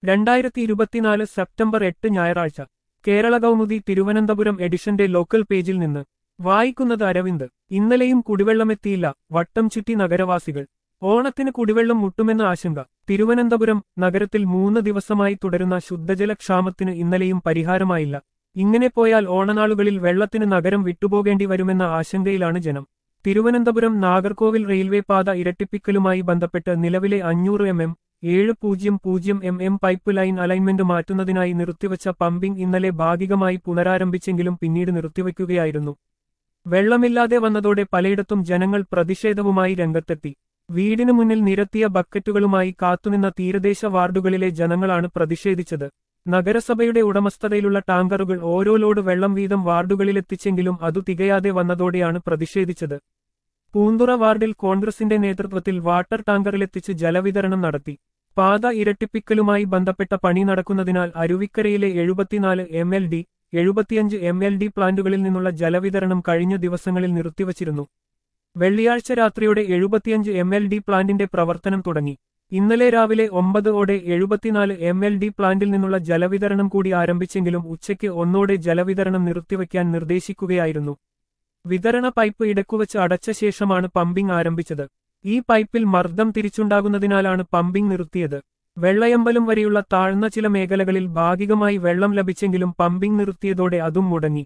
രണ്ടായിരത്തി ഇരുപത്തിനാല് സെപ്റ്റംബർ എട്ട് ഞായറാഴ്ച കേരള കൗമുദി തിരുവനന്തപുരം എഡിഷന്റെ ലോക്കൽ പേജിൽ നിന്ന് വായിക്കുന്നത് അരവിന്ദ് ഇന്നലെയും കുടിവെള്ളമെത്തിയില്ല വട്ടം ചുറ്റി നഗരവാസികൾ ഓണത്തിന് കുടിവെള്ളം മുട്ടുമെന്ന ആശങ്ക തിരുവനന്തപുരം നഗരത്തിൽ മൂന്ന് ദിവസമായി തുടരുന്ന ശുദ്ധജലക്ഷാമത്തിന് ഇന്നലെയും പരിഹാരമായില്ല ഇങ്ങനെ പോയാൽ ഓണനാളുകളിൽ വെള്ളത്തിന് നഗരം വിട്ടുപോകേണ്ടി വരുമെന്ന ആശങ്കയിലാണ് ജനം തിരുവനന്തപുരം നാഗർകോവിൽ റെയിൽവേ പാത ഇരട്ടിപ്പിക്കലുമായി ബന്ധപ്പെട്ട് നിലവിലെ അഞ്ഞൂറ് എം എം ഏഴ് പൂജ്യം പൂജ്യം M M pipe line alignment മാറ്റുന്നതിനായി നിർത്തിവച്ച പമ്പിംഗ് ഇന്നലെ ഭാഗികമായി പുനരാരംഭിച്ചെങ്കിലും പിന്നീട് നിർത്തിവയ്ക്കുകയായിരുന്നു വെള്ളമില്ലാതെ വന്നതോടെ പലയിടത്തും ജനങ്ങൾ പ്രതിഷേധവുമായി രംഗത്തെത്തി വീടിനു മുന്നിൽ നിരത്തിയ ബക്കറ്റുകളുമായി കാത്തുനിന്ന തീരദേശ വാർഡുകളിലെ ജനങ്ങളാണ് പ്രതിഷേധിച്ചത് നഗരസഭയുടെ ഉടമസ്ഥതയിലുള്ള ടാങ്കറുകൾ ഓരോ ലോഡ് വെള്ളം വീതം വാർഡുകളിലെത്തിച്ചെങ്കിലും അതു തികയാതെ വന്നതോടെയാണ് പ്രതിഷേധിച്ചത് പൂന്തുറ വാർഡിൽ കോൺഗ്രസിന്റെ നേതൃത്വത്തിൽ വാട്ടർ ടാങ്കറിലെത്തിച്ച് ജലവിതരണം നടത്തി പാത ഇരട്ടിപ്പിക്കലുമായി ബന്ധപ്പെട്ട പണി നടക്കുന്നതിനാൽ അരുവിക്കരയിലെ എഴുപത്തിനാല് എം എൽ ഡി എഴുപത്തിയഞ്ച് എം എൽ ഡി പ്ലാന്റുകളിൽ നിന്നുള്ള ജലവിതരണം കഴിഞ്ഞ ദിവസങ്ങളിൽ നിർത്തിവച്ചിരുന്നു വെള്ളിയാഴ്ച രാത്രിയോടെ എഴുപത്തിയഞ്ച് എം എൽ ഡി പ്ലാന്റിന്റെ പ്രവർത്തനം തുടങ്ങി ഇന്നലെ രാവിലെ ഒമ്പത് ഓടെ എഴുപത്തിനാല് എം എൽ ഡി പ്ലാന്റിൽ നിന്നുള്ള ജലവിതരണം കൂടി ആരംഭിച്ചെങ്കിലും ഉച്ചയ്ക്ക് ഒന്നോടെ ജലവിതരണം നിർത്തിവയ്ക്കാൻ നിർദ്ദേശിക്കുകയായിരുന്നു വിതരണ പൈപ്പ് ഇടക്കുവച്ച് അടച്ച ശേഷമാണ് പമ്പിംഗ് ആരംഭിച്ചത് ഈ പൈപ്പിൽ മർദ്ദം തിരിച്ചുണ്ടാകുന്നതിനാലാണ് പമ്പിംഗ് നിർത്തിയത് വെള്ളയമ്പലം വരെയുള്ള താഴ്ന്ന ചില മേഖലകളിൽ ഭാഗികമായി വെള്ളം ലഭിച്ചെങ്കിലും പമ്പിംഗ് നിർത്തിയതോടെ അതും മുടങ്ങി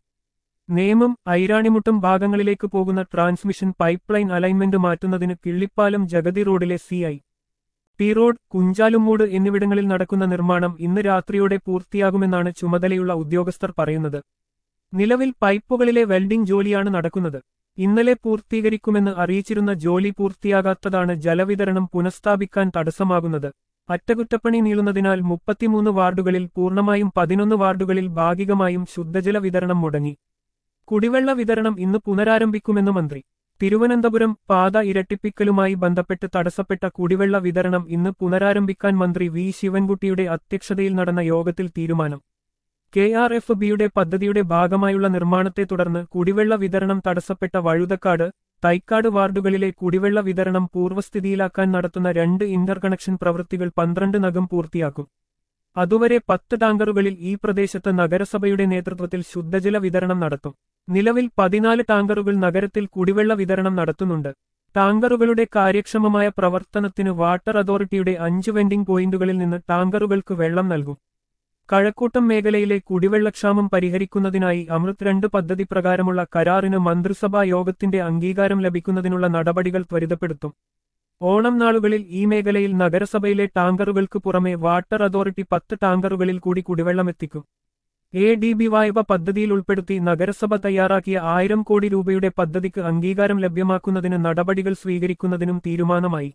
നേമം ഐരാണിമുട്ടും ഭാഗങ്ങളിലേക്ക് പോകുന്ന ട്രാൻസ്മിഷൻ പൈപ്പ് ലൈൻ അലൈൻമെന്റ് മാറ്റുന്നതിന് കിള്ളിപ്പാലം ജഗതി റോഡിലെ C I T road Kunjalumoodu എന്നിവിടങ്ങളിൽ നടക്കുന്ന നിർമ്മാണം ഇന്ന് രാത്രിയോടെ പൂർത്തിയാകുമെന്നാണ് ചുമതലയുള്ള ഉദ്യോഗസ്ഥർ പറയുന്നത് നിലവിൽ പൈപ്പുകളിലെ വെൽഡിംഗ് ജോലിയാണ് നടക്കുന്നത് ഇന്നലെ പൂർത്തീകരിക്കുമെന്ന് അറിയിച്ചിരുന്ന ജോലി പൂർത്തിയാകാത്തതാണ് ജലവിതരണം പുനഃസ്ഥാപിക്കാൻ തടസ്സമാകുന്നത് അറ്റകുറ്റപ്പണി നീളുന്നതിനാൽ മുപ്പത്തിമൂന്ന് വാർഡുകളിൽ പൂർണ്ണമായും പതിനൊന്ന് വാർഡുകളിൽ ഭാഗികമായും ശുദ്ധജല വിതരണം മുടങ്ങി കുടിവെള്ള വിതരണം ഇന്ന് പുനരാരംഭിക്കുമെന്ന് മന്ത്രി തിരുവനന്തപുരം പാത ഇരട്ടിപ്പിക്കലുമായി ബന്ധപ്പെട്ട് തടസ്സപ്പെട്ട കുടിവെള്ള വിതരണം ഇന്ന് പുനരാരംഭിക്കാൻ മന്ത്രി വി ശിവൻകുട്ടിയുടെ അധ്യക്ഷതയിൽ നടന്ന യോഗത്തിൽ തീരുമാനം കെ ആർ എഫ് ബിയുടെ പദ്ധതിയുടെ ഭാഗമായുള്ള നിർമ്മാണത്തെ തുടർന്ന് കുടിവെള്ള വിതരണം തടസ്സപ്പെട്ട വഴുതക്കാട് തൈക്കാട് വാർഡുകളിലെ കുടിവെള്ള വിതരണം പൂർവ്വസ്ഥിതിയിലാക്കാൻ നടത്തുന്ന രണ്ട് ഇന്റർകണക്ഷൻ പ്രവൃത്തികൾ പന്ത്രണ്ട് നകം പൂർത്തിയാക്കും അതുവരെ പത്ത് ടാങ്കറുകളിൽ ഈ പ്രദേശത്ത് നഗരസഭയുടെ നേതൃത്വത്തിൽ ശുദ്ധജല വിതരണം നടത്തും നിലവിൽ പതിനാല് ടാങ്കറുകൾ നഗരത്തിൽ കുടിവെള്ള വിതരണം നടത്തുന്നുണ്ട് ടാങ്കറുകളുടെ കാര്യക്ഷമമായ പ്രവർത്തനത്തിന് വാട്ടർ അതോറിറ്റിയുടെ അഞ്ച് വെൻഡിംഗ് പോയിന്റുകളിൽ നിന്ന് ടാങ്കറുകൾക്ക് വെള്ളം നൽകും കഴക്കൂട്ടം മേഖലയിലെ കുടിവെള്ളക്ഷാമം പരിഹരിക്കുന്നതിനായി അമൃത് രണ്ട് പദ്ധതി പ്രകാരമുള്ള കരാറിന് മന്ത്രിസഭാ യോഗത്തിന്റെ അംഗീകാരം ലഭിക്കുന്നതിനുള്ള നടപടികൾ ത്വരിതപ്പെടുത്തും ഓണം നാളുകളിൽ ഈ മേഖലയിൽ നഗരസഭയിലെ ടാങ്കറുകൾക്ക് പുറമെ വാട്ടർ അതോറിറ്റി പത്ത് ടാങ്കറുകളിൽ കൂടി കുടിവെള്ളമെത്തിക്കും എ ഡി ബി വായ്പ പദ്ധതിയിൽ ഉൾപ്പെടുത്തി നഗരസഭ തയ്യാറാക്കിയ ആയിരം കോടി രൂപയുടെ പദ്ധതിക്ക് അംഗീകാരം ലഭ്യമാക്കുന്നതിന് നടപടികൾ സ്വീകരിക്കുന്നതിനും തീരുമാനമായി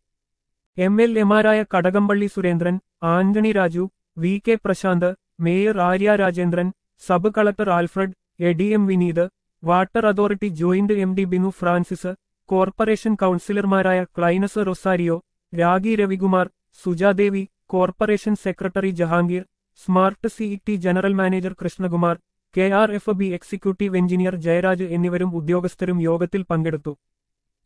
എം എൽ എമാരായ Kadakampally Surendran Antony Raju V K Prasanth mayor Arya Rajendran sub collector Alfred A D M Vineeth water authority joint M D Binu Francis corporation കൌൺസിലർമാരായ Clynus Rosario Ragi Ravikumar Sujadevi corporation secretary Jahangir smart CET general manager Krishnakumar K R F B executive engineer Jayaraj എന്നിവരും ഉദ്യോഗസ്ഥരും യോഗത്തിൽ പങ്കെടുത്തു